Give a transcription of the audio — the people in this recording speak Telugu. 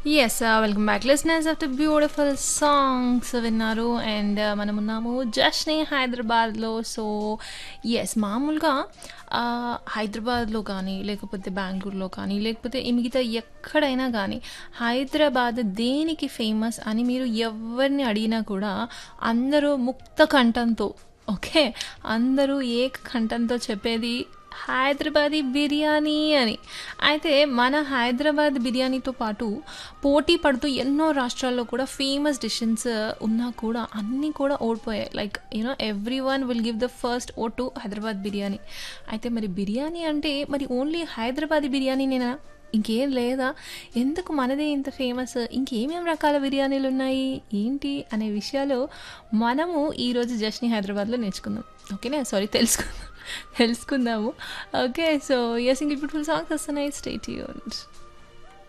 yes welcome back listeners of the beautiful songs విన్నారు అండ్ మనం ఉన్నాము జస్ట్ని హైదరాబాద్లో సో ఎస్ మామూలుగా ఆ, హైదరాబాద్లో కానీ లేకపోతే బెంగళూరులో కానీ లేకపోతే ఈ మిగతా ఎక్కడైనా కానీ హైదరాబాద్ దేనికి ఫేమస్ అని మీరు ఎవరిని అడిగినా కూడా అందరూ ముక్త కంఠంతో ఓకే అందరూ ఏక కంఠంతో చెప్పేది హైదరాబాదీ బిర్యానీ అని అయితే మన హైదరాబాద్ బిర్యానీతో పాటు పోటీ పడుతూ ఎన్నో రాష్ట్రాల్లో కూడా ఫేమస్ డిషెస్ ఉన్నా కూడా అన్నీ కూడా ఓడిపోయాయి like you know everyone will give the first oh to Hyderabad biryani అయితే మరి బిర్యానీ అంటే మరి ఓన్లీ హైదరాబాదీ బిర్యానీనేనా ఇంకేం లేదా ఎందుకు మనదే ఇంత ఫేమస్ ఇంకేమేం రకాల బిర్యానీలు ఉన్నాయి ఏంటి అనే విషయాలు మనము ఈరోజు జస్ని హైదరాబాద్లో నేర్చుకుందాం ఓకేనా సారీ తెలుసుకుందాం తెలుసుకుందాము ఓకే సో ఎస్ ఇంక బ్యూటిఫుల్ సాంగ్స్ వస్తున్నాయి స్టేట్ యూన్స్